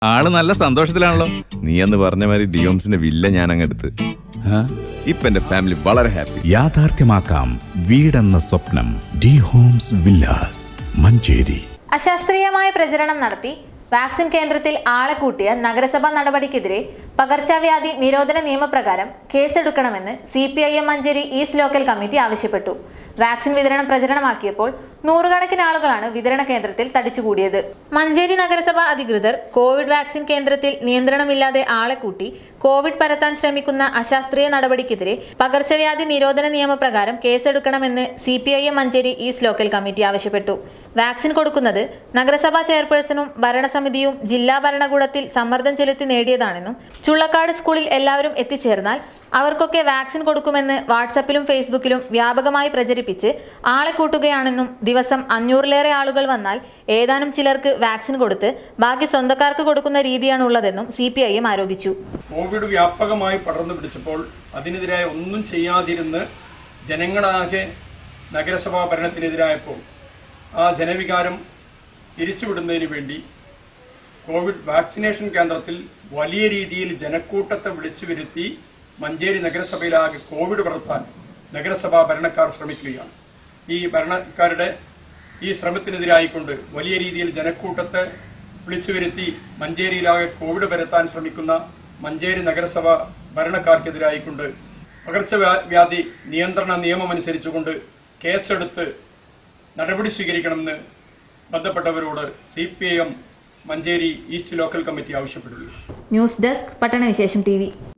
ആള് നല്ല സന്തോഷത്തിലാണല്ലോ നീ എന്ന് പറഞ്ഞ മാതിരി ഡിയോംസിന്റെ വില്ല ഞാൻ അങ്ങെടുത്ത് ആ? ഇപ്പൊ എന്റെ ഫാമിലി വളരെ ഹാപ്പി യാഥാർത്ഥ്യമാക്കാം വീടെന്ന സ്വപ്നം ഡി ഹോംസ് വില്ലാസ് മഞ്ചേരി അശാസ്ത്രീയമായ പ്രചരണം നടത്തി വാക്സിൻ കേന്ദ്രത്തിൽ ആളെ കൂട്ടിയ നഗരസഭാ നടപടിക്കെതിരെ പകർച്ചവ്യാധി നിരോധന നിയമപ്രകാരം കേസെടുക്കണമെന്ന് C P I M Manjeri east local committee ആവശ്യപ്പെട്ടു വാക്സിൻ വിതരണം പ്രചരണമാക്കിയപ്പോൾ നൂറുകണക്കിന് ആളുകളാണ് വിതരണ കേന്ദ്രത്തിൽ തടിച്ചുകൂടിയത് മഞ്ചേരി നഗരസഭ അധികൃതർ കോവിഡ് വാക്സിൻ കേന്ദ്രത്തിൽ നിയന്ത്രണമില്ലാതെ ആളെ കൂട്ടി കോവിഡ് പരത്താൻ ശ്രമിക്കുന്ന അശാസ്ത്രീയ നടപടിക്കെതിരെ പകർച്ചവ്യാധി നിരോധന നിയമപ്രകാരം കേസെടുക്കണമെന്ന് C P I M Manjeri east local committee ആവശ്യപ്പെട്ടു വാക്സിൻ കൊടുക്കുന്നത് നഗരസഭാ ചെയർപേഴ്സണും ഭരണസമിതിയും ജില്ലാ ഭരണകൂടത്തിൽ സമ്മർദ്ദം ചെലുത്തി നേടിയതാണെന്നും ചുള്ളക്കാട് സ്കൂളിൽ എല്ലാവരും എത്തിച്ചേർന്നാൽ അവർക്കൊക്കെ വാക്സിൻ കൊടുക്കുമെന്ന് വാട്സപ്പിലും ഫേസ്ബുക്കിലും വ്യാപകമായി പ്രചരിപ്പിച്ച് ആളെ കൂട്ടുകയാണെന്നും ദിവസം അഞ്ഞൂറിലേറെ ആളുകൾ വന്നാൽ ഏതാനും ചിലർക്ക് വാക്സിൻ കൊടുത്ത് ബാക്കി സ്വന്തക്കാർക്ക് കൊടുക്കുന്ന രീതിയാണുള്ളതെന്നും സി പി ഐ എം ആരോപിച്ചു കോവിഡ് വ്യാപകമായി പടർന്നു പിടിച്ചപ്പോൾ അതിനെതിരായ ഒന്നും ചെയ്യാതിരുന്ന് ജനങ്ങളാകെ നഗരസഭാ ഭരണത്തിനെതിരായപ്പോൾ ആ ജനവികാരം തിരിച്ചുവിടുന്നതിന് വേണ്ടി കോവിഡ് വാക്സിനേഷൻ കേന്ദ്രത്തിൽ വലിയ രീതിയിൽ ജനക്കൂട്ടത്തെ വിളിച്ചു വരുത്തി മഞ്ചേരി നഗരസഭയിലാകെ കോവിഡ് പടർത്താൻ നഗരസഭാ ഭരണക്കാർ ശ്രമിക്കുകയാണ് ഈ ഭരണക്കാരുടെ ഈ ശ്രമത്തിനെതിരായിക്കൊണ്ട് വലിയ രീതിയിൽ ജനക്കൂട്ടത്തെ വിളിച്ചു വരുത്തി മഞ്ചേരിയിലാകെ കോവിഡ് പരത്താൻ ശ്രമിക്കുന്ന മഞ്ചേരി നഗരസഭ ഭരണക്കാർക്കെതിരായിക്കൊണ്ട് പകർച്ചവ്യാധി നിയന്ത്രണ നിയമം അനുസരിച്ചുകൊണ്ട് കേസെടുത്ത് നടപടി സ്വീകരിക്കണമെന്ന് ബന്ധപ്പെട്ടവരോട് C P I M Manjeri east local committee ആവശ്യപ്പെട്ടുള്ളൂ ന്യൂസ് ഡെസ്ക് പട്ടണവിശേഷം ടി